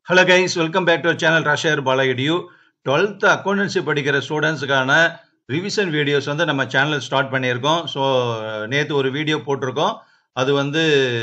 hello guys welcome back to channel ரஷர் பாலகிடியூ twelfth accountancy படிக்கிற ஸ்டூடெண்ட்ஸுக்கான ரிவிஷன் வீடியோஸ் வந்து நம்ம சேனல் ஸ்டார்ட் பண்ணியிருக்கோம் ஸோ நேற்று ஒரு வீடியோ போட்டிருக்கோம் அது வந்து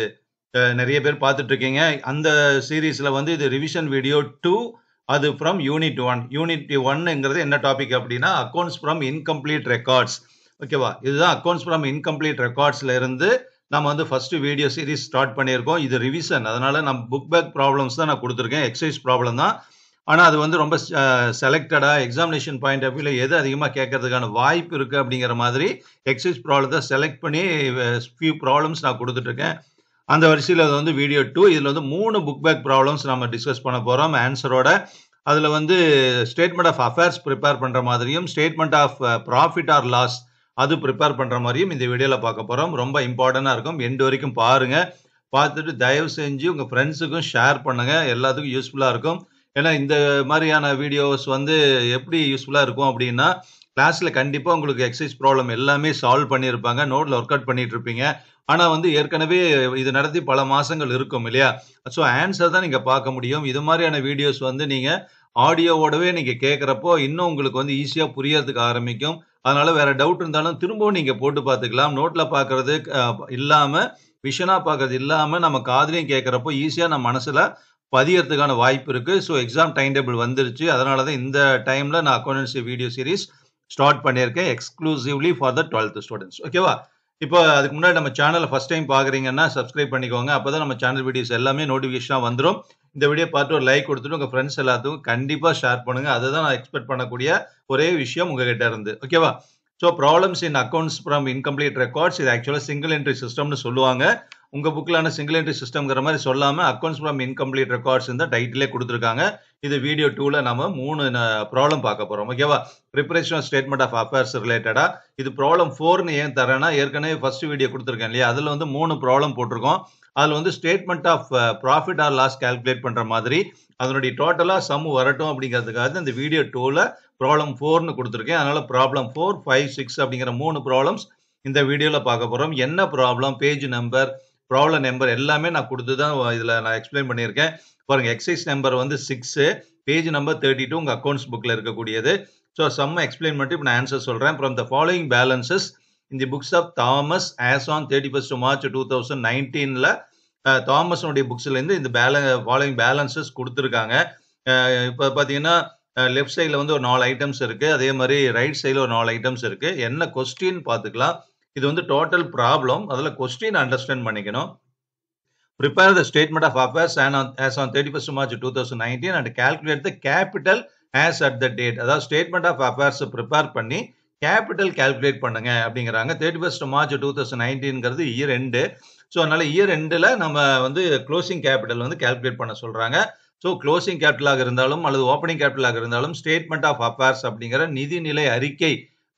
அஹ், நிறைய பேர் பார்த்துட்டு இருக்கீங்க அந்த சீரீஸில் வந்து இது ரிவிஷன் வீடியோ டூ அது ஃப்ரம் யூனிட் ஒன் யூனிட் ஒன்னுங்கிறது என்ன டாபிக் அப்படின்னா அக்கௌண்ட்ஸ் ஃப்ரம் இன்கம்ப்ளீட் ரெக்கார்ட்ஸ் ஓகேவா இதுதான் அக்கௌண்ட்ஸ் ஃப்ரம் இன்கம்ப்ளீட் ரெக்கார்ட்ஸ்ல இருந்து நம்ம வந்து ஃபர்ஸ்ட் வீடியோ சீரிஸ் ஸ்டார்ட் பண்ணியிருக்கோம் இது ரிவிஷன் அதனால நம்ம புக் பேக் ப்ராப்ளம்ஸ் தான் நான் கொடுத்துருக்கேன் எக்ஸசைஸ் ப்ராப்ளம் தான் ஆனால் அது வந்து ரொம்ப செலக்டடாக எக்ஸாமினேஷன் பாயிண்ட் ஆஃப் வியூவில் எது அதிகமாக கேட்கறதுக்கான வாய்ப்பு இருக்குது அப்படிங்கிற மாதிரி எக்ஸசைஸ் ப்ராப்ளத்தை செலக்ட் பண்ணி ஃபியூ ப்ராப்ளம்ஸ் நான் கொடுத்துட்ருக்கேன் அந்த வரிசையில் அது வந்து வீடியோ டூ இதில் வந்து மூணு புக் பேக் ப்ராப்ளம்ஸ் நம்ம டிஸ்கஸ் பண்ண போகிறோம் ஆன்சரோட அதில் வந்து ஸ்டேட்மெண்ட் ஆஃப் அஃபேர்ஸ் ப்ரிப்பேர் பண்ணுற மாதிரியும் statement of profit or loss அது ப்ரிப்பேர் பண்ணுற மாதிரியும் இந்த வீடியோவில் பார்க்க போகிறோம் ரொம்ப இம்பார்ட்டண்ட்டாக இருக்கும் எண்டு வரைக்கும் பாருங்கள் பார்த்துட்டு தயவு செஞ்சு உங்கள் ஃப்ரெண்ட்ஸுக்கும் ஷேர் பண்ணுங்கள் எல்லாத்துக்கும் யூஸ்ஃபுல்லாக இருக்கும் ஏன்னா இந்த மாதிரியான வீடியோஸ் வந்து எப்படி யூஸ்ஃபுல்லாக இருக்கும் அப்படின்னா கிளாஸில் கண்டிப்பாக உங்களுக்கு எக்ஸசைஸ் ப்ராப்ளம் எல்லாமே சால்வ் பண்ணியிருப்பாங்க நோட்டில் ஒர்க் அவுட் பண்ணிட்டு இருப்பீங்க ஆனால் வந்து ஏற்கனவே இது நடத்தி பல மாதங்கள் இருக்கும் இல்லையா ஸோ ஆன்சர் தான் நீங்கள் பார்க்க முடியும் இது மாதிரியான வீடியோஸ் வந்து நீங்கள் ஆடியோவோடவே நீங்கள் கேட்குறப்போ இன்னும் உங்களுக்கு வந்து ஈஸியாக புரியறதுக்கு ஆரம்பிக்கும் அதனால வேற டவுட் இருந்தாலும் திரும்பவும் நீங்கள் போட்டு பார்த்துக்கலாம் நோட்டில் பார்க்கறது இல்லாமல் விஷனாக பார்க்கறது இல்லாமல் நம்ம காதுலையும் கேட்குறப்போ ஈஸியாக நம்ம மனசில் பதியறதுக்கான வாய்ப்பு இருக்கு ஸோ எக்ஸாம் டைம் டேபிள் வந்துருச்சு அதனால தான் இந்த டைம்ல நான் அக்கௌண்டன்சி வீடியோ சீரிஸ் ஸ்டார்ட் பண்ணியிருக்கேன் exclusively for the twelfth students ஓகேவா இப்போ அதுக்கு முன்னாடி நம்ம சேனலை ஃபர்ஸ்ட் டைம் பார்க்குறீங்கன்னா சப்ஸ்கிரைப் பண்ணிக்கோங்க அப்போ தான் நம்ம சேனல் வீடியோஸ் எல்லாமே நோட்டிஃபிகேஷனாக வந்துடும் இந்த வீடியோ பார்த்து ஒரு லைக் கொடுத்துட்டு உங்கள் ஃப்ரெண்ட்ஸ் எல்லாத்துக்கும் கண்டிப்பாக ஷேர் பண்ணுங்க அதுதான் நான் எக்ஸ்பெக்ட் பண்ணக்கூடிய ஒரே விஷயம் உங்ககிட்ட இருந்து ஓகேவா so problems in accounts from incomplete records இது ஆக்சுவலாக சிங்கிள் என்ட்ரி சிஸ்டம்னு சொல்லுவாங்க உங்க புக்லான சிங்கிள் என்ட்ரி சிஸ்டம்ங்கிற மாதிரி சொல்லாம அக்கௌண்ட்ஸ் ஃப்ரம் இன்கம்ப்ளீட் ரெக்கார்ட்ஸ் இந்த டைட்டிலே கொடுத்துருக்காங்க இது வீடியோ டூல நம்ம மூணு ப்ராப்ளம் பார்க்க போறோம் ஓகேவா ப்ரிப்பரேஷன் ஸ்டேட்மெண்ட் ஆஃப் அஃபேர்ஸ் ரிலேட்டடா இது ப்ராப்ளம் ஃபோர்னு ஏன் தரேன்னா ஏற்கனவே ஃபர்ஸ்ட் வீடியோ கொடுத்துருக்கேன் இல்லையா அதுல வந்து மூணு ப்ராப்ளம் போட்டிருக்கோம் அதுல வந்து statement of profit or loss calculate பண்ற மாதிரி அதனுடைய டோட்டலா சம் வரட்டும் அப்படிங்கிறதுக்காக இந்த வீடியோ டூல ப்ராப்ளம் ஃபோர்னு கொடுத்துருக்கேன் அதனால ப்ராப்ளம் ஃபோர் ஃபைவ் சிக்ஸ் அப்படிங்கிற மூணு ப்ராப்ளம்ஸ் இந்த வீடியோல பார்க்க போறோம் என்ன problem page number problem number எல்லாமே நான் கொடுத்து தான் இதில் நான் எக்ஸ்பிளைன் பண்ணியிருக்கேன் பாருங்க எக்ஸைஸ் நம்பர் வந்து six page number thirty two உங்கள் அக்கௌண்ட்ஸ் புக்கில் இருக்கக்கூடியது ஸோ செம்ம எக்ஸ்பிளைன் பண்ணிட்டு இப்போ நான் ஆன்சர் சொல்கிறேன் ஃப்ரம் த ஃபாலோயிங் பேலன்சஸ் இந்த books of Thomas as on thirty first March two thousand நைன்டீனில் தாமஸனுடைய புக்ஸ்லேருந்து இந்த பேலன் ஃபாலோயிங் பேலன்சஸ் கொடுத்துருக்காங்க இப்போ பார்த்தீங்கன்னா லெஃப்ட் சைடில் வந்து ஒரு நாலு ஐட்டம்ஸ் இருக்குது அதே மாதிரி ரைட் சைடில் ஒரு நாலு ஐட்டம்ஸ் இருக்குது என்ன கொஸ்டின் பார்த்துக்கலாம் இது வந்து டோட்டல் ப்ராப்ளம் அதில் கொஸ்டின் அண்டர்ஸ்டாண்ட் பண்ணிக்கணும் prepare the statement of affairs and as on thirty first March two thousand nineteen and calculate the capital as at the date அதாவது ஸ்டேட்மெண்ட் ஆஃப் அஃபேர்ஸ் ப்ரிப்பேர் பண்ணி capital calculate பண்ணுங்க அப்படிங்கிறாங்க thirty first March two thousand நைன்டீன்ங்கிறது year end so அதனால year எண்டில் நம்ம வந்து closing capital வந்து கால்குலேட் பண்ண சொல்றாங்க ஸோ க்ளோசிங் கேபிட்டலாக இருந்தாலும் அல்லது ஓப்பனிங் கேபிட்டலாக இருந்தாலும் ஸ்டேட்மெண்ட் ஆஃப் அஃபேர்ஸ் அப்படிங்கிற நிதிநிலை அறிக்கை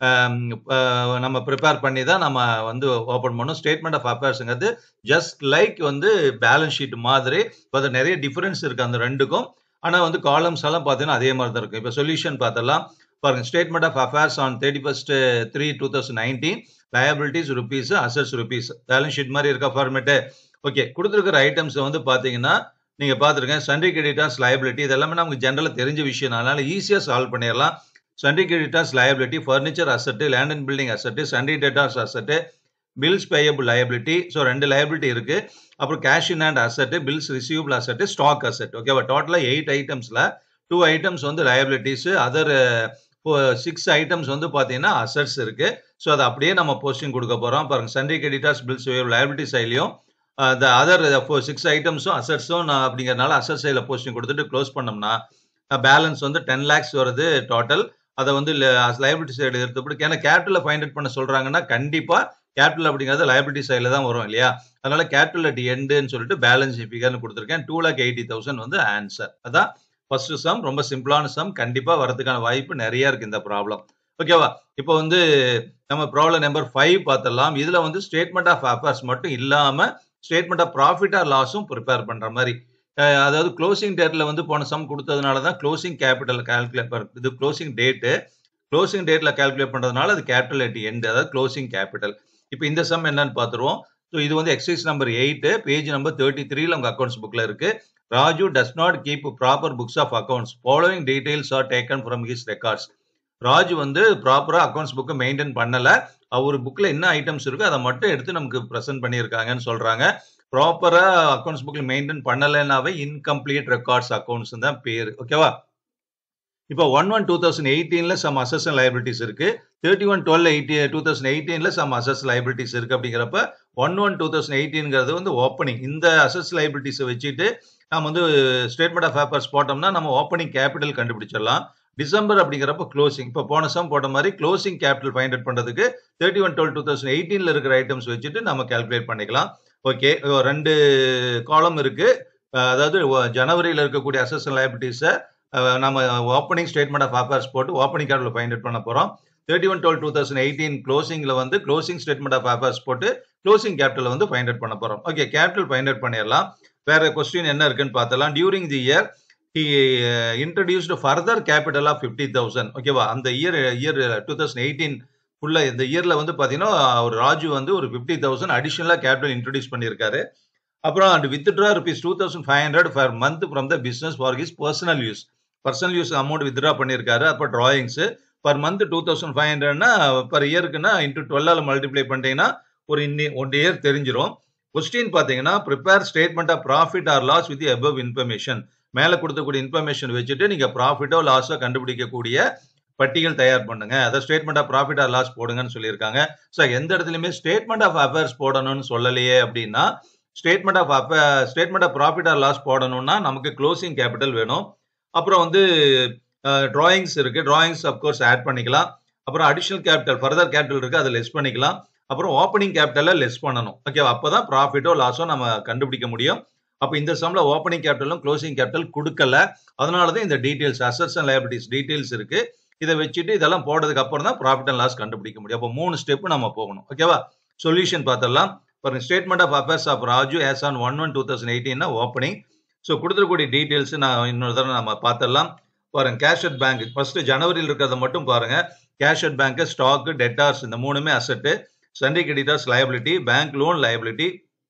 நம்ம ப்ரிப்பேர் பண்ணி தான் நம்ம வந்து ஓப்பன் பண்ணோம் ஸ்டேட்மெண்ட் ஆஃப் அஃபேர்ஸுங்கிறது ஜஸ்ட் லைக் வந்து பேலன்ஸ் ஷீட் மாதிரி இப்போ அது நிறைய டிஃபரன்ஸ் இருக்குது அந்த ரெண்டுக்கும் ஆனால் வந்து காலம்ஸ் எல்லாம் பார்த்தீங்கன்னா அதே மாதிரி தான் இருக்கும் இப்போ சொல்யூஷன் பார்த்தலாம் பாருங்க statement of affairs on thirty first three two thousand nineteen liabilities rupees assets rupees balance sheet மாதிரி இருக்கா ஃபார்மேட்டு ஓகே கொடுத்துருக்கிற ஐட்டம்ஸ் வந்து பார்த்தீங்கன்னா நீங்கள் பார்த்துருக்கேன் சண்டே கிரெடிட்டாஸ் லயபிலிட்டி இதெல்லாமே நமக்கு ஜென்ரலாக தெரிஞ்ச விஷயம் அதனால ஈஸியாக சால்வ் பண்ணிடலாம் sundry creditors liability furniture asset land and building asset sundry debtors asset bills payable liability so ரெண்டு லயபிலிட்டி இருக்கு அப்புறம் cash in hand asset bills receivable asset stock asset ஓகேவா டோட்டலாக எயிட் ஐட்டம்ஸில் டூ ஐட்டம்ஸ் வந்து லயபிலிட்டிஸ் அதர் சிக்ஸ் ஐட்டம்ஸ் வந்து பார்த்தீங்கன்னா assets இருக்கு ஸோ அதை அப்படியே நம்ம போஸ்டிங் கொடுக்க போகிறோம் பாருங்க சண்டே கிரெடிட்டாஸ் பில்ஸ் லயபிலிட்டி சைட்லையும் த அதர் சிக்ஸ் ஐட்டம்ஸும் அசட்ஸும் நான் அப்படிங்கிறனால அசட் சைடில் போஸ்டிங் கொடுத்துட்டு க்ளோஸ் பண்ணோம்னா பேலன்ஸ் வந்து டென் லேக்ஸ் வருது டோட்டல் அதை வந்து லயபிலிட்டி சைடு எடுத்துப்படி ஏன்னா கேபிட்டலில் ஃபைண்ட் அவுட் பண்ண சொல்றாங்கன்னா கண்டிப்பா கேபிட்டல் அப்படிங்கிறது லயபிலிட்டி சைடில் தான் வரும் இல்லையா அதனால கேபிட்டல் அட் எண்டுன்னு சொல்லிட்டு பேலன்ஸ் ஃபிகர்னு கொடுத்துருக்கேன் டூ லேக் எயிட்டி தௌசண்ட் வந்து ஆன்சர் அதான் ஃபர்ஸ்ட் சம் ரொம்ப சிம்பிளான சம் கண்டிப்பா வரதுக்கான வாய்ப்பு நிறைய இருக்கு இந்த ப்ராப்ளம் ஓகேவா இப்போ வந்து நம்ம ப்ராப்ளம் நம்பர் ஃபைவ் பார்த்துடலாம் இதுல வந்து ஸ்டேட்மெண்ட் ஆஃப் அஃபேர்ஸ் மட்டும் இல்லாம ஸ்டேட்மெண்ட் ஆஃப் ப்ராஃபிட் ஆர் லாஸும் ப்ரிப்பேர் பண்ற மாதிரி அதாவது க்ளோசிங் டேட்ல வந்து போன சம் கொடுத்ததுனால தான் க்ளோசிங் கேபிட்டல் கால்குலேட் இது க்ளோசிங் டேட்டு க்ளோசிங் டேட்ல கால்குலேட் பண்றதுனால அது கேபிட்டல் அட் எண்ட் அதாவது க்ளோசிங் கேபிட்டல் இப்போ இந்த சம் என்னன்னு பார்த்துருவோம் ஸோ இது வந்து exercise number eight page number thirty த்ரீல உங்க அக்கௌண்ட்ஸ் புக்ல இருக்கு Raju does not keep proper books of accounts following details are taken from his records Raju வந்து ப்ராப்பரா அக்கௌண்ட்ஸ் புக்கை மெயின்டைன் பண்ணல அவர் புக்ல என்ன ஐட்டம்ஸ் இருக்கோ அதை மட்டும் எடுத்து நமக்கு ப்ரெசென்ட் பண்ணியிருக்காங்கன்னு சொல்றாங்க ப்ராப்பரா அக்கௌண்ட்ஸ் புக்ல மெயின்டைன் பண்ணலைன்னாவே இன்கம்ப்ளீட் ரெக்கார்ட்ஸ் அக்கௌண்ட்ஸ் தான் பேர் ஓகேவா இப்போ ஒன் ஒன் டூ தௌசண்ட் எயிட்டீன்ல சம் அசஸ் லைபிலிட்டிஸ் இருக்கு thirty one twelve eighty two thousand எயிட்டீன்ல சம் அசஸ் லைபிலிட்டிஸ் இருக்கு அப்படிங்கிறப்ப ஒன் ஒன் டூ தௌசண்ட் எயிட்டீன்கிறது வந்து ஓப்பனிங் இந்த அசஸ் லைபிலிட்டிஸை வச்சுட்டு நம்ம வந்து ஸ்டேட்மெண்ட் ஆஃப் பேப்பர்ஸ் போட்டோம்னா நம்ம ஓப்பனிங் கேபிட்டல் கண்டுபிடிச்சிடலாம் டிசம்பர் அப்படிங்கிறப்ப க்ளோசிங் இப்போ போன சம் போட்ட மாதிரி க்ளோசிங் கேபிட்டல் ஃபைண்ட் அவுட் பண்ணுறதுக்கு thirty one twelve two thousand எயிட்டீனில் இருக்கிற ஐட்டம்ஸ் வச்சுட்டு நம்ம கால்குலேட் பண்ணிக்கலாம் ஓகே ரெண்டு காலம் இருக்கு அதாவது ஜனவரியில் இருக்கக்கூடிய அசஸ் லைபிலிட்டிஸை நம்ம ஓப்பனிங் ஸ்டேட்மெண்ட் ஆஃப் அஃபேர்ஸ் போட்டு ஓப்பனிங் கேபிட்டல் ஃபைண்ட் அவுட் பண்ண போகிறோம் thirty one twelve two thousand eighteen க்ளோசிங்கில் வந்து க்ளோசிங் ஸ்டேட்மெண்ட் ஆஃப் அஃபேர்ஸ் போட்டு க்ளோசிங் கேபிட்டல் வந்து ஃபைண்ட் அவுட் பண்ண போகிறோம் ஓகே கேபிட்டல் ஃபைண்ட் அவுட் பண்ணிடலாம் வேற கொஸ்டின் என்ன இருக்குன்னு பார்த்தலாம் during the year he introduced further capital of fifty thousand ஓகேவா அந்த year year two thousand eighteen ஃபுல்லா இந்த இயர்ல வந்து பாத்தீங்கன்னா ஒரு ராஜு வந்து ஒரு ஃபிஃப்டி தௌசண்ட் அடிஷனலா கேபிட்டல் இன்ட்ரடியூஸ் பண்ணியிருக்காரு அப்புறம் and withdraw rupees two thousand five hundred for month from the business for his personal use personal use amount withdraw பண்ணியிருக்காரு அப்போ drawings per month two thousand five ஹண்ட்ரட்னா பர் இயருக்குன்னா into டுவெல்லால் multiply பண்ணிட்டீங்கன்னா ஒரு இன்னி one year தெரிஞ்சிடும் question பார்த்தீங்கன்னா prepare statement of profit or loss with above information மேலே கொடுத்தக்கூடிய இன்ஃபர்மேஷன் வச்சுட்டு நீங்கள் ப்ராஃபிட்டோ லாஸோ கண்டுபிடிக்கக்கூடிய பட்டியல் தயார் பண்ணுங்க அதை statement of profit or loss போடுங்கன்னு சொல்லியிருக்காங்க ஸோ எந்த இடத்துலையுமே ஸ்டேட்மெண்ட் ஆஃப் அஃபேர்ஸ் போடணும்னு சொல்லலையே அப்படின்னா ஸ்டேட்மெண்ட் ஆஃப் அப்ப statement of profit or loss போடணும்னா நமக்கு க்ளோசிங் கேபிட்டல் வேணும் அப்புறம் வந்து டிராயிங்ஸ் இருக்கு டிராயிங்ஸ் அப்கோர்ஸ் ஆட் பண்ணிக்கலாம் அப்புறம் அடிஷனல் கேபிட்டல் ஃபர்தர் கேபிட்டல் இருக்கு அதை லெஸ் பண்ணிக்கலாம் அப்புறம் ஓப்பனிங் கேபிட்டலை லெஸ் பண்ணணும் ஓகே அப்போதான் ப்ராஃபிட்டோ லாஸோ நம்ம கண்டுபிடிக்க முடியும் அப்போ இந்த சம்ல ஓப்பனிங் கேபிட்டலும் க்ளோசிங் கேபிட்டல் கொடுக்கல அதனால தான் இந்த details assets and liabilities details இருக்கு இதை வச்சுட்டு இதெல்லாம் போடுறதுக்கு அப்புறம் தான் ப்ராஃபிட் அண்ட் லாஸ் கண்டுபிடிக்க முடியும் அப்போ மூணு ஸ்டெப் நம்ம போகணும் ஓகேவா சொல்யூஷன் பார்த்தலாம் பாருங்க statement of affairs of Raju as on one one two thousand eighteen opening so கொடுத்துருக்கூடிய டீடைல்ஸ் நான் இன்னொரு தடவை நம்ம பார்த்துடலாம் பாருங்க கேஷ் அட் பேங்க் ஃபர்ஸ்ட் ஜனவரியில் இருக்கிறத மட்டும் பாருங்க cash at bank stock debtors இந்த மூணுமே asset sundry creditors liability bank loan liability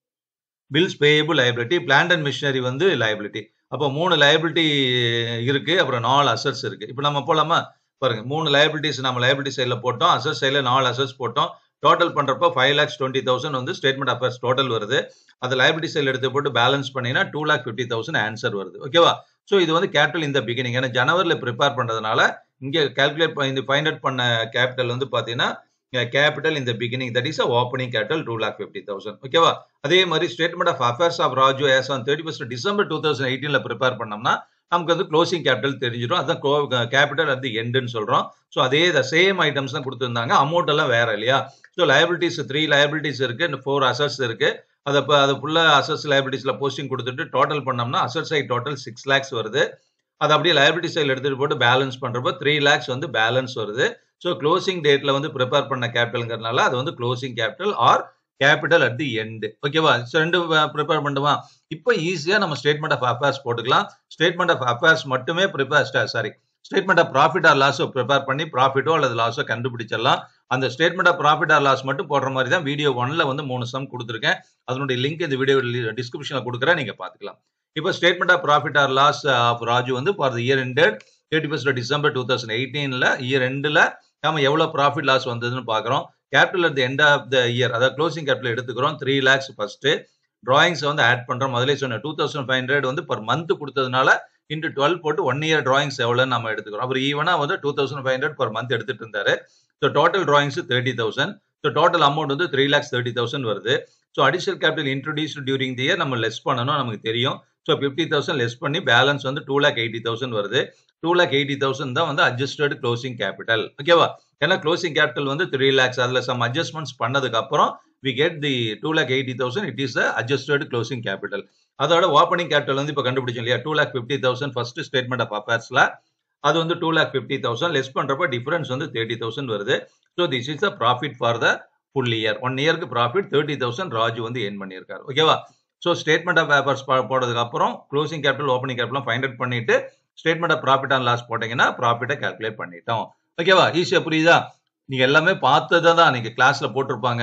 bills payable liability plant and machinery வந்து லயபிலிட்டி அப்போ மூணு லயபிலிட்டி இருக்கு அப்புறம் நாலு அசட்ஸ் இருக்கு இப்போ நம்ம போலாமா பாருங்க மூணு லயபிலிட்டிஸ் நம்ம லயபிலிட்டி சைடில் போட்டோம் அசட் சைடில் நாலு அசட்ஸ் போட்டோம் டோட்டல் பண்றப்போ ஃபைவ் லேக்ஸ் டுவெண்ட்டி தௌசண்ட் வந்து ஸ்டேட்மெண்ட் அஃபேர்ஸ் டோட்டல் வருது அது லைபிலிட்டி சைடில் எடுத்து போட்டு பேலன்ஸ் பண்ணினா two lakh fifty thousand answer வருது ஓகேவா ஸோ இது வந்து கேபிட்டல் இந்த பிகினிங் ஏன்னா ஜனவரியில் ப்ரிப்பேர் பண்ணுறதுனால இங்கே கால்குலேட் இந்த ஃபைண்ட் அவுட் பண்ண கேபிட்டல் வந்து பார்த்தீங்கன்னா கேபிட்டல் இந்த beginning that is opening capital two lakh fifty thousand ஓகேவா அதே மாதிரி statement of affairs of Raju as on thirty first December two thousand எயிட்டீனில் ப்ரிப்பேர் பண்ணோம்னா நமக்கு வந்து க்ளோசிங் கேபிட்டல் தெரிஞ்சிடும் அதான் கேபிட்டல் அது எண்டுன்னு சொல்கிறோம் ஸோ அதே சேம் ஐட்டம்ஸ் தான் கொடுத்துருந்தாங்க அமௌண்ட் எல்லாம் வேற இல்லையா ஸோ லயபிலிட்டிஸ் த்ரீ லயபிலிட்டிஸ் இருக்கு ஃபோர் அசட்ஸ் இருக்கு அதை இப்போ அது ஃபுல்லாக அசட்ஸ் லயபிலிட்டிஸில் போஸ்டிங் கொடுத்துட்டு டோட்டல் பண்ணோம்னா asset side total six lakhs வருது அது அப்படியே லயபிலிட்டி சைடில் எடுத்துகிட்டு போட்டு பேலன்ஸ் பண்ணுறப்போ த்ரீ லேக்ஸ் வந்து பேலன்ஸ் வருது ஸோ க்ளோசிங் டேட்டில் வந்து ப்ரிப்பேர் பண்ண கேபிட்டலுங்கிறதுனால அது வந்து closing capital or capital at the end ஓகேவா ஸோ ரெண்டு ப்ரிப்பேர் பண்ணுமா இப்போ ஈஸியாக நம்ம ஸ்டேட்மெண்ட் ஆஃப் அஃபேர்ஸ் போட்டுக்கலாம் ஸ்டேட்மெண்ட் ஆஃப் அஃபேர்ஸ் மட்டுமே prepare sorry statement of profit or லாஸோ ப்ரிப்பேர் பண்ணி ப்ராஃபிட்டோ அல்லது லாஸோ கண்டுபிடிச்சிடலாம் அந்த statement of profit or loss மட்டும் போடுற மாதிரி தான் வீடியோ ஒன்ல வந்து மூணு சம் கொடுத்துருக்கேன் அதனுடைய லிங்க் இந்த வீடியோ டிஸ்கிரிப்ஷனில் கொடுக்குறேன் நீங்கள் பார்த்துக்கலாம் இப்போ statement of profit or loss of Raju வந்து for the year ended thirty first December two thousand எயிட்டீனில் இயர் எண்டில் நம்ம எவ்வளோ ப்ராஃபிட் லாஸ் வந்ததுன்னு பார்க்குறோம் capital at the end of the year அதாவது க்ளோசிங் கேபிட்டல் எடுத்துக்கிறோம் த்ரீ லேக்ஸ் ஃபர்ஸ்ட் டிராயிங்ஸ் வந்து ஆட் பண்ணுறோம் முதலே சொன்ன டூ தௌசண்ட் ஃபைவ் ஹண்ட்ரட் வந்து பர் மந்த் கொடுத்ததுனால இன்ட்டு டுவெல் போட்டு ஒன் இயர் டிராயிங்ஸ் எவ்வளோன்னு நம்ம எடுத்துக்கிறோம் அப்புறம் ஈவனாக வந்து two thousand five hundred per month எடுத்துட்டு இருந்தாரு so total drawings thirty thousand so total amount வந்து த்ரீ லேக்ஸ் தேர்ட்டி தௌசண்ட் வருது so additional capital introduced during the year நம்ம லெஸ் பண்ணணும் நமக்கு தெரியும் ஸோ ஃபிஃப்டி தௌசண்ட் லெஸ் பண்ணி பேலன்ஸ் வந்து டூ லேக் எயிட்டி தௌசண்ட் வருது டூ லேக் எயிட்டி தௌசண்ட் தான் வந்து அட்ஜஸ்டட் க்ளோசிங் கேபிட்டல் ஓகேவா ஏன்னா க்ளோசிங் கேபிட்டல் வந்து த்ரீ லேக்ஸ் அதில் சம் அட்ஜஸ்ட்மெண்ட்ஸ் பண்ணதுக்கு அப்புறம் we get the two lakh eighty thousand it is adjusted closing capital அதோட ஓப்பனிங் கேபிட்டல் வந்து இப்போ கண்டுபிடிச்சோம் இல்லையா two lakh fifty thousand first statement of அஃபேர்ஸ்ல அது வந்து two lakh fifty thousand less பண்றப்ப டிஃபரன்ஸ் வந்து தேர்ட்டி தௌசண்ட் வருது so this is the profit for the full year one இயருக்கு ப்ராஃபிட் தேர்ட்டி தௌசண்ட் ராஜு வந்து ஏன் பண்ணியிருக்காரு ஓகேவா ஸோ ஸ்டேட்மெண்ட் ஆஃப் பேப்பர்ஸ் போடுறதுக்கு அப்புறம் closing capital opening capital find out பண்ணிட்டு statement of profit and loss போட்டீங்கன்னா ப்ராஃபிட்டை கால்குலேட் பண்ணிட்டோம் ஓகேவா ஈஸியா புரியுதா நீங்க எல்லாமே பார்த்ததை தான் நீங்க கிளாஸ்ல போட்டிருப்பாங்க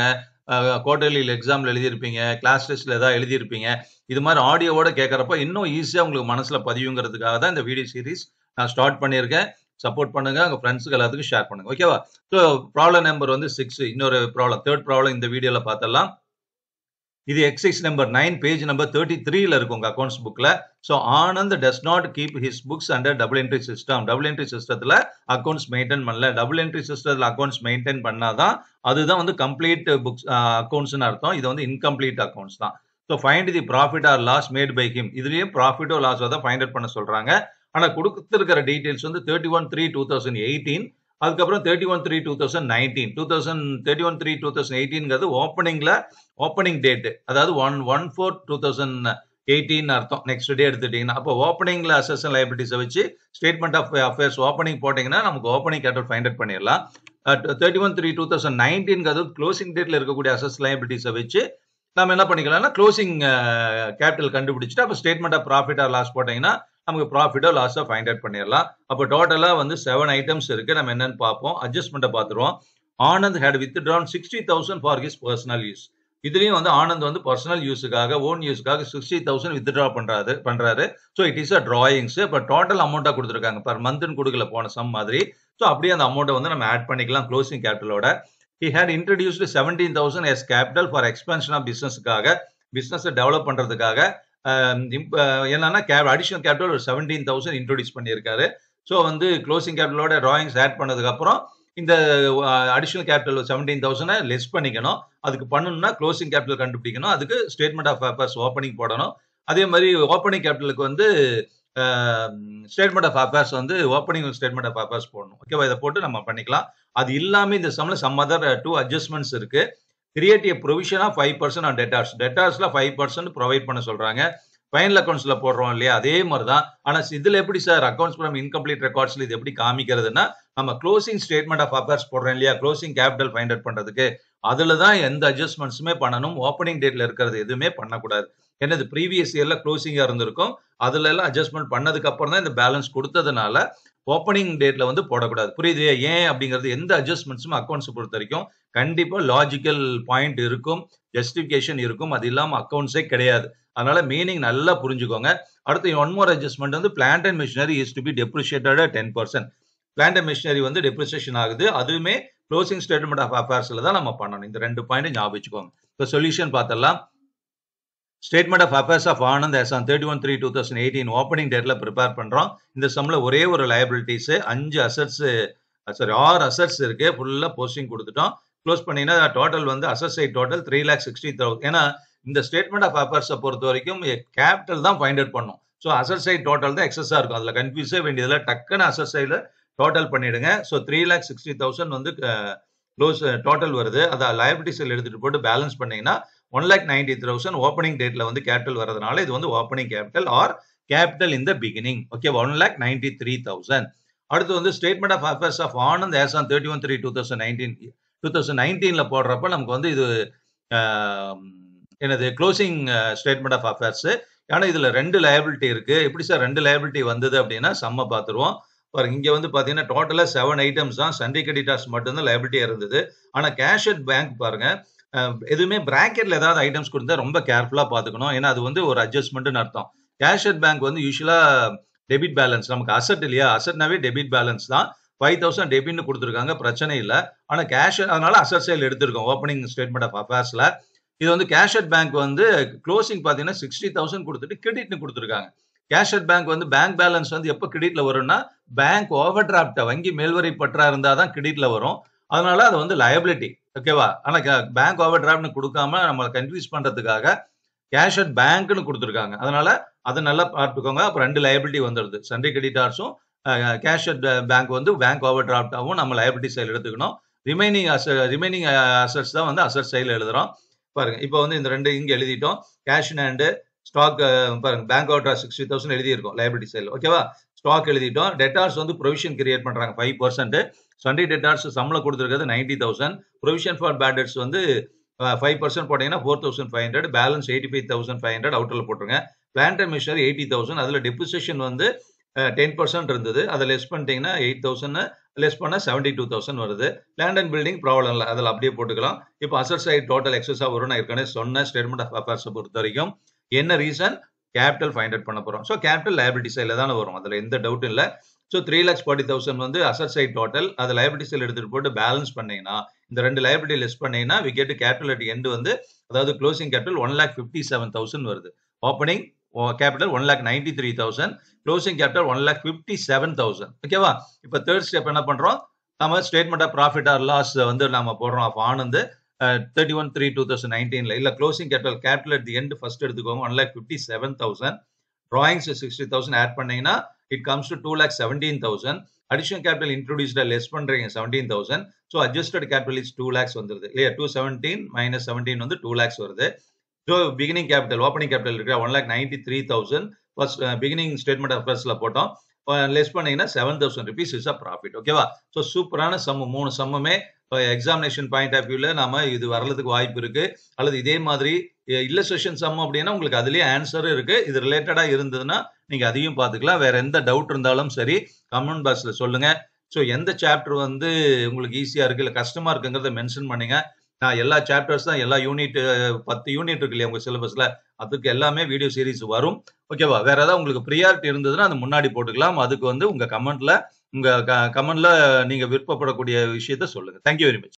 குவார்டர்லி எக்ஸாம்ல எழுதியிருப்பீங்க கிளாஸ் டெஸ்ட்ல ஏதாவது எழுதியிருப்பீங்க இது மாதிரி ஆடியோவோட கேட்கறப்ப இன்னும் ஈஸியா உங்களுக்கு மனசுல பதியுங்கிறதுக்காக தான் இந்த வீடியோ சீரிஸ் நான் ஸ்டார்ட் பண்ணியிருக்கேன் சப்போர்ட் பண்ணுங்க உங்க ஃப்ரெண்ட்ஸுக்கு எல்லாத்துக்கும் ஷேர் பண்ணுங்க ஓகேவா ஸோ ப்ராப்ளம் நம்பர் வந்து சிக்ஸ் இன்னொரு ப்ராப்ளம் தேர்ட் ப்ராப்ளம் இந்த வீடியோல பார்த்தலாம் இது exercise number nine page number thirty த்ரீல இருக்கும் உங்க அக்கௌண்ட்ஸ் புக்ல so Anand does not keep his books under double entry system double entry சிஸ்டத்துல அக்கௌண்ட்ஸ் மெயின்டைன் பண்ணல டபுள் என்ட்ரி சிஸ்டத்துல அக்கௌண்ட்ஸ் மெயின்டைன் பண்ணாதான் அதுதான் வந்து கம்ப்ளீட் புக்ஸ் அக்கௌண்ட்ஸ்னு அர்த்தம் இது வந்து இன்கம்ப்ளீட் அக்கௌண்ட்ஸ் தான் so find the profit or loss made by him இதுலயும் ப்ராஃபிட்டோ லாஸோ தான் ஃபைண்ட் அவுட் பண்ண சொல்றாங்க ஆனா கொடுத்துருக்கிற டீடைல்ஸ் வந்து thirty one three two thousand eighteen அதுக்கப்புறம் thirty one three two thousand nineteen two thousand thirty one three two thousand எயிட்டீன்ங்கிறது ஓப்பனிங்ல ஓப்பனிங் டேட் அதாவது one one four two thousand eighteen அர்த்தம் நெக்ஸ்ட் டே எடுத்துட்டீங்கன்னா அப்போ ஓப்பனிங்ல அசஸ் லைபிலிட்டிஸை வச்சு statement of affairs opening போட்டீங்கன்னா நமக்கு ஓப்பனிங் கேட்டல் ஃபைண்ட் அவுட் பண்ணிடலாம் thirty one three two thousand நைன்டீன்ங்கிறது க்ளோசிங் டேட்ல இருக்கக்கூடிய அசஸ் லைபிலிட்டிஸை வச்சு நம்ம என்ன பண்ணிக்கலாம்னா க்ளோசிங் கேபிட்டல் கண்டுபிடிச்சிட்டு அப்போ statement of profit or loss போட்டீங்கன்னா நமக்கு ப்ராஃபிட்டோ லாஸோ ஃபைண்ட் அவுட் பண்ணிடலாம் அப்போ டோட்டலாக வந்து செவன் ஐட்டம்ஸ் இருக்கு நம்ம என்னன்னு பார்ப்போம் அட்ஜஸ்ட்மெண்ட்டை பார்த்துருவோம் Anand had withdrawn sixty thousand for his personal use இதுலயும் வந்து ஆனந்த் வந்து பர்சனல் யூஸுக்காக ஓன் யூஸுக்காக சிக்ஸ்டி தௌசண்ட் வித்ட்ரா பண்றாரு பண்றாரு so it is a drawings இப்போ டோட்டல் அமௌண்ட்டா கொடுத்துருக்காங்க பர் மந்த்னு கொடுக்கல போன சம் மாதிரி ஸோ அப்படியே அந்த அமௌண்ட்டை வந்து நம்ம ஆட் பண்ணிக்கலாம் க்ளோசிங் கேபிட்டலோட he had introduced seventeen thousand as capital for expansion of பிசினஸ்க்காக பிசினஸ் டெவலப் பண்றதுக்காக என்னன்னா கேப் அடிஷனல் கேபிட்டல் ஒரு செவன்டீன் தௌசண்ட் இன்ட்ரோடியூஸ் பண்ணியிருக்காரு ஸோ வந்து க்ளோசிங் கேபிட்டலோட டிராயிங்ஸ் ஆட் பண்ணதுக்கு அப்புறம் இந்த அடிஷனல் கேபிட்டல் செவன்டீன் தௌசண்டை லெஸ் பண்ணிக்கணும் அதுக்கு பண்ணணும்னா க்ளோசிங் கேபிட்டல் கண்டுபிடிக்கணும் அதுக்கு ஸ்டேட்மெண்ட் ஆஃப் அஃபேர்ஸ் ஓப்பனிங் போடணும் அதே மாதிரி ஓப்பனிங் கேபிட்டலுக்கு வந்து ஸ்டேட்மெண்ட் ஆஃப் அஃபேர்ஸ் வந்து ஓப்பனிங் ஸ்டேட்மெண்ட் ஆஃப் அஃபேர்ஸ் போடணும் ஓகேவா இதை போட்டு நம்ம பண்ணிக்கலாம் அது இல்லாமல் இந்த சம்ல சம் அதர் டூ அட்ஜஸ்ட்மெண்ட்ஸ் இருக்கு create a provision of five percent on debtors டெட்டார்ஸ்ல ஃபைவ் பர்சன்ட் ப்ரொவைட் பண்ண சொல்றாங்க ஃபைனல் அக்கௌண்ட்ஸ்ல போடுறோம் இல்லையா அதே மாதிரி தான் ஆனா இதுல எப்படி சார் அக்கௌண்ட்ஸ் ஃப்ரம் இன்கம்ப்ளீட் ரெக்கார்ட்ஸ்ல இது எப்படி காமிக்கிறதுனா நம்ம க்ளோசிங் ஸ்டேட்மெண்ட் ஆஃப் அஃபேர்ஸ் போடுறோம் இல்லையா க்ளோசிங் கேபிட்டல் ஃபைண்ட் அவுட் பண்றதுக்கு அதுல தான் எந்த அட்ஜஸ்ட்மெண்ட்ஸுமே பண்ணணும் ஓப்பனிங் டேட்ல இருக்கிறது எதுவுமே பண்ணக்கூடாது என்னது ப்ரீவியஸ் இயர்ல க்ளோசிங்கா இருந்திருக்கும் அதுல எல்லாம் அட்ஜஸ்ட்மெண்ட் பண்ணதுக்கு அப்புறம் தான் இந்த பேலன்ஸ் கொடுத்ததுனால ஓப்பனிங் டேட்ல வந்து போடக்கூடாது புரியுது ஏன் அப்படிங்கிறது எந்த அட்ஜஸ்ட்மெண்ட்ஸும் அக்கௌண்ட்ஸ் பொறுத்த வரைக்கும் கண்டிப்பா லாஜிக்கல் பாயிண்ட் இருக்கும் ஜஸ்டிபிகேஷன் இருக்கும் அது இல்லாம அக்கௌண்ட்ஸே கிடையாது அதனால மீனிங் நல்லா புரிஞ்சுக்கோங்க அடுத்து ஒன் மோர் அட்ஜஸ்ட்மெண்ட் வந்து plant and machinery is to be depreciated ten percent plant and machinery வந்து டெப்ரிசியேஷன் ஆகுது அதுவுமே க்ளோசிங் ஸ்டேட்மெண்ட் ஆஃப் அஃபேர்ஸ்ல தான் நம்ம பண்ணணும் இந்த ரெண்டு பாயிண்ட் ஞாபகம் வச்சுக்கோங்க இப்போ சொல்யூஷன் பார்த்தலாம் statement of affairs of Anand as on thirty one three two thousand eighteen opening டேட்ல ப்ரிப்பேர் பண்றோம் இந்த சம்ல ஒரே ஒரு லயபிலிட்டிஸ் அஞ்சு அசட்ஸ் சாரி ஆறு அசட்ஸ் இருக்கு ஃபுல்லா போஸ்டிங் கொடுத்துட்டோம் க்ளோஸ் பண்ணீங்கன்னா டோட்டல் வந்து asset side total three lakh sixty thousand ஏன்னா இந்த ஸ்டேட்மெண்ட் ஆஃப் அஃபேர்ஸை பொறுத்த வரைக்கும் கேபிட்டல் தான் ஃபைண்ட் அவுட் பண்ணும் ஸோ அசட் சைட் டோட்டல் தான் எக்ஸஸா இருக்கும் அதுல கன்ஃபியூஸே வேண்டியதுல டக்குன்னு அசட் சைட்ல டோட்டல் பண்ணிடுங்க so three lakh sixty thousand வந்து க்ளோஸ் டோட்டல் வருது அதை லயபிலிட்டிஸில் எடுத்துட்டு போட்டு பேலன்ஸ் பண்ணீங்கன்னா one lakh ninety thousand opening டேட்ல வந்து கேபிட்டல் வரதுனால இது வந்து opening capital or capital in the beginning okay one lakh ninety three thousand அடுத்து வந்து statement of affairs of Anand as on thirty one three two thousand nineteen two thousand நைன்டீன்ல போடுறப்ப நமக்கு வந்து இது என்னது க்ளோசிங் ஸ்டேட்மெண்ட் ஆஃப் அஃபேர்ஸ் ஏன்னா இதுல ரெண்டு லயபிலிட்டி இருக்கு எப்படி சார் ரெண்டு லயபிலிட்டி வந்தது அப்படின்னா செம்ம பார்த்துருவோம் பாருங்க இங்க வந்து பாத்தீங்கன்னா டோட்டலா செவன் ஐட்டம்ஸ் தான் சண்டே கிரெடிட்டார்ஸ் மட்டும்தான் லயபிலிட்டியா இருந்தது ஆனா கேஷ் அட் பேங்க் பாருங்க எதுவுமே பிராக்கெட்ல ஏதாவது ஐட்டம்ஸ் கொடுத்தா ரொம்ப கேர்ஃபுல்லா பாத்துக்கணும் ஏன்னா அது வந்து ஒரு அட்ஜஸ்ட்மெண்ட்னு அர்த்தம் கேஷ் அட் பேங்க் வந்து யூஸ்வலா டெபிட் பேலன்ஸ் நமக்கு அசட் இல்லையா அசட்னாவே டெபிட் பேலன்ஸ் தான் ஃபைவ் தௌசண்ட் டெபிட்னு கொடுத்துருக்காங்க பிரச்சனை இல்லை ஆனால் கேஷ் அதனால அசட் சேல் எடுத்திருக்கோம் ஓப்பனிங் ஸ்டேட்மெண்ட் ஆஃப் அஃபேர்ஸ்ல இது வந்து கேஷ் அட் பேங்க் வந்து க்ளோசிங் பார்த்தீங்கன்னா சிக்ஸ்டி தௌசண்ட் கொடுத்துட்டு கிரெடிட்னு கொடுத்துருக்காங்க கேஷ் அட் பேங்க் வந்து பேங்க் பேலன்ஸ் வந்து எப்போ கிரெடிட்ல வரும்னா பேங்க் ஓவர் டிராப்ட வங்கி மேல்வரை பற்றா இருந்தால் தான் கிரெடிட்ல வரும் அதனால அது வந்து லயபிலிட்டி ஓகேவா ஆனால் பேங்க் ஓவர் டிராப்ட்னு கொடுக்காம நம்மளை கன்ஃபியூஸ் பண்றதுக்காக கேஷ் அட் பேங்க்னு கொடுத்துருக்காங்க அதனால அதை நல்லா பார்த்துக்கோங்க அப்புறம் ரெண்டு லயபிலிட்டி வந்துடுது சண்டே கிரெடிட்டார்ஸும் கேஷ் அட் பேங்க் வந்து பேங்க் ஓவர் டிராப்டாகவும் நம்ம லயபிலிட்டி சைடு எடுத்துக்கணும் ரிமைனிங் அச ரிமைனிங் அசட்ஸ் தான் வந்து அசட் சைடில் எழுதுறோம் பாருங்க இப்போ வந்து இந்த ரெண்டு இங்கே எழுதிட்டோம் கேஷ் அண்ட் ஸ்டாக் பாருங்க பேங்க் அவுட் சிக்ஸ்டி தௌசண்ட் எழுதியிருக்கோம் லைபிலிட்டி சைடில் ஓகேவா ஸ்டாக் எழுதிட்டோம் டெட்டார்ஸ் வந்து ப்ரொவிஷன் கிரியேட் பண்றாங்க ஃபைவ் பர்சன்ட் சண்டே டெட்டார்ஸ் சம்பளம் கொடுத்துருக்கிறது ninety thousand provision for debtors வந்து ஃபைவ் பர்சன்ட் போட்டீங்கன்னா four thousand five hundred balance eighty five thousand five hundred அவுட்டரில் போட்டுருங்க பிளான்ட் மிஷினரி எயிட்டி தௌசண்ட் அதில் டெப்ரிசியேஷன் வந்து டென் பர்சன்ட் இருந்தது அதை லெஸ் பண்ணிட்டீங்கன்னா எயிட் தௌசண்ட் லெஸ் பண்ணால் செவன்டி டூ தௌசண்ட் வருது லேண்ட் அண்ட் பில்டிங் ப்ராப்ளம் இல்லை அதில் அப்படியே போட்டுக்கலாம் இப்போ அசட் சைட் டோட்டல் எக்ஸஸாக வரும் நான் ஏற்கனவே சொன்ன ஸ்டேட்மெண்ட் ஆஃப் அஃபேர்ஸை பொறுத்த வரைக்கும் என்ன ரீசன் கேபிட்டல் ஃபைண்ட் அவுட் பண்ண போகிறோம் ஸோ கேபிட்டல் லைபிலிட்டி சைடில் தானே வரும் அதில் எந்த டவுட்டும் இல்லை so three lakhs forty thousand வந்து அசட் சைட் டோட்டல் அதை லைபிலிட்டி சைல் எடுத்துகிட்டு போட்டு பேலன்ஸ் பண்ணீங்கன்னா இந்த ரெண்டு லைபிலிட்டி லெஸ் பண்ணீங்கன்னா we get capital at end வந்து அதாவது closing capital one lakh fifty seven thousand வருது opening capital one lakh ninety three thousand closing capital one lakh fifty seven thousand ஓகேவா இப்போ தேர்ட் ஸ்டெப் என்ன பண்ணுறோம் நம்ம statement of profit or loss வந்து நம்ம போடுறோம் அப்போ Anand thirty one three two thousand நைன்டீனில் இல்லை closing capital capital at the end first எடுத்துக்கோங்க one lakh fifty seven thousand drawings sixty thousand add பண்ணீங்கன்னா it comes to two lakh seventeen thousand additional capital இன்ட்ரோடியூஸ்டா less பண்றீங்க seventeen thousand so adjusted capital is two lakhs வந்துருது இல்லையா two seventeen minus seventeen வந்து two lakhs வருது so beginning capital opening capital இருக்கிற one lakh ninety three thousand first beginning statement of ஃபர்ஸ்ட்ல போட்டோம் less பண்ணீங்கன்னா seven thousand rupees is a profit ஓகேவா so சூப்பரான சம்மு மூணு சம்முமே எக்ஸாமினேஷன் பாயிண்ட் ஆஃப் வியூல நாம இது வரதுக்கு வாய்ப்பு இருக்கு அல்லது இதே மாதிரி இல்லஸ்ட்ரேஷன் சம் அப்படின்னா உங்களுக்கு அதுலயே ஆன்சர் இருக்கு இது ரிலேட்டடா இருந்ததுன்னா நீங்க அதையும் பார்த்துக்கலாம் வேற எந்த டவுட் இருந்தாலும் சரி கமெண்ட் பாக்ஸ்ல சொல்லுங்க ஸோ எந்த சாப்டர் வந்து உங்களுக்கு ஈஸியா இருக்கு இல்லை கஷ்டமா இருக்குங்கிறத மென்ஷன் பண்ணுங்க நான் எல்லா சாப்டர்ஸ் தான் எல்லா யூனிட் பத்து யூனிட் இருக்கு இல்லையா உங்க சிலபஸ்ல அதுக்கு எல்லாமே வீடியோ சீரிஸ் வரும் ஓகேவா வேற ஏதாவது உங்களுக்கு ப்ரியாரிட்டி இருந்ததுன்னா அது முன்னாடி போட்டுக்கலாம் அதுக்கு வந்து உங்க கமெண்ட்ல உங்க கமெண்ட்ல நீங்க விருப்பப்படக்கூடிய விஷயத்த சொல்லுங்க தேங்க்யூ வெரி மச்